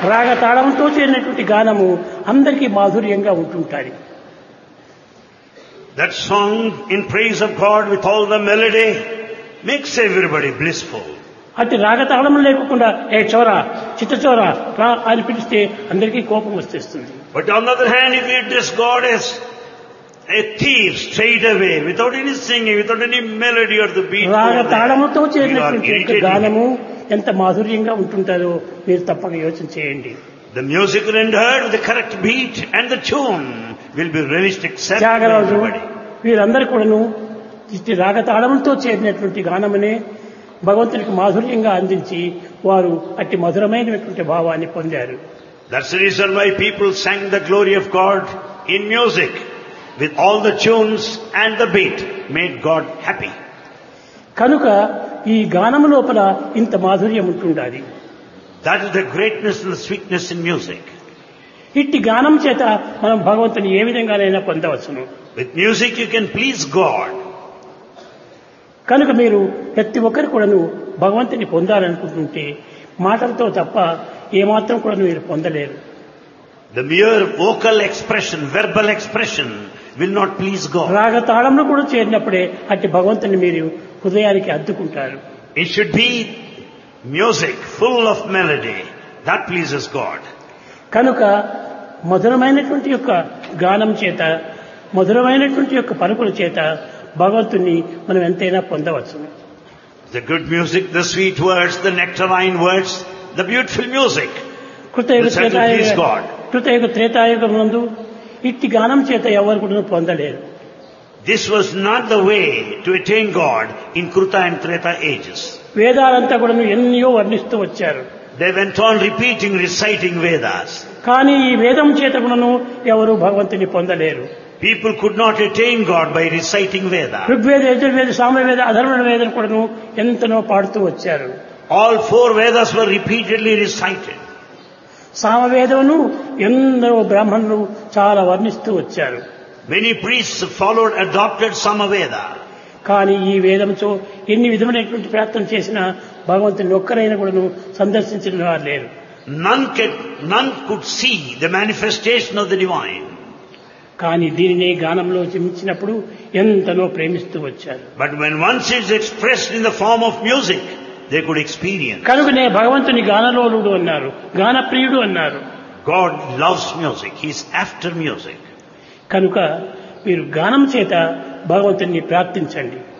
రాగ తాళంతో చేరినటువంటి గానము అందరికీ మాధుర్యంగా ఉంటుంటాయి That song in praise of God with all the melody makes everybody blissful. అట్టి రాగతాళం లేకుండా ఏ చోరా చిత్త చోరా రా అని పిలిస్తే అందరికీ కోపం వచ్చేస్తుంది But on the other hand, if you address God as a thief straight away, without any singing, without any melody or the beat, రాగ తాళముతో you are చేరినటువంటి యొక్క irritating. గానము ఎంత మాధుర్యంగా ఉంటుంటారో మీరు తప్పక యోచన చేయండి The music rendered with the correct beat and the tune will be relished accepted by Tyagaraju everybody. వీరందరూ కూడాను ఇట్టి రాగతాళంతో చేరినటువంటి గానమునే భగవంతునికి మాధుర్యంగా అందించి వారు అట్టి మధురమైనటువంటి భావాన్ని పొందారు That's the reason why people sang the glory of God in music with all the tunes and the beat made God happy. కనుక ఈ గానము లోపల ఇంత మాధుర్యం ఉంటుండాలి That is the greatness and the sweetness in music. ఇట్టి గానం చేత మనం భగవంతుని ఏ విధంగానైనా పొందవచ్చును With music you can please God. కనుక మీరు ప్రతి ఒక్కరు కూడాను భగవంతుని పొందాలనుకుంటుంటే మాటలతో తప్ప ఏమాత్రం కూడా మీరు పొందలేరు The mere vocal expression, verbal expression will not please God. రాగ తాళంలో కూడా చేరినప్పుడే అట్టి భగవంతుని మీరు హృదయానికి అద్దుకుంటారు It should be music full of melody. That pleases God. కనుక మధురమైనటువంటి యొక్క గానం చేత మధురమైనటువంటి యొక్క పలుకుల చేత భగవంతుని మనం ఎంతైనా పొందవచ్చు The good music, the sweet words, the nectarine words, the beautiful music. కృతయుగ This has to త్రేతాయుగ please God. కృతయుగ Treta Yuga నందు ఇట్టి గానం చేత ఎవరు కూడా పొందలేరు This was not the way to attain God in Kruta and Treta ages. వేదాలంతా కూడా ఎన్నో వర్ణిస్తూ వచ్చారు They went on repeating, reciting Vedas. కానీ ఈ వేదం చేత కూడాను ఎవరు భగవంతుని పొందలేరు People could not attain God by reciting Veda. Rigveda Yajurveda Samaveda అధర్వణ వేదం కూడాను ఎంతనో పాడుతూ వచ్చారు All four Vedas were repeatedly recited. సామవేదమును ఎందరో బ్రాహ్మణులు చాలా వర్ణిస్తూ వచ్చారు Many priests followed, adopted Samaveda. కానీ ఈ వేదంతో ఎన్ని విధమైనటువంటి ప్రార్థన చేసినా భగవంతుని ఒక్కరైనా కూడాను సందర్శించిన వారు లేరు None could, none could see the manifestation of the divine. కానీ దీనినే గానంలో చిమించినప్పుడు ఎంతనో ప్రేమిస్తూ వచ్చారు But when once it's expressed in the form of music, they could experience. కనుకనే భగవంతుని గానలోలుడు అన్నారు గానప్రియుడు అన్నారు God loves music. He's after music. కనుక మీరు గానం చేత భగవంతుని ప్రార్థించండి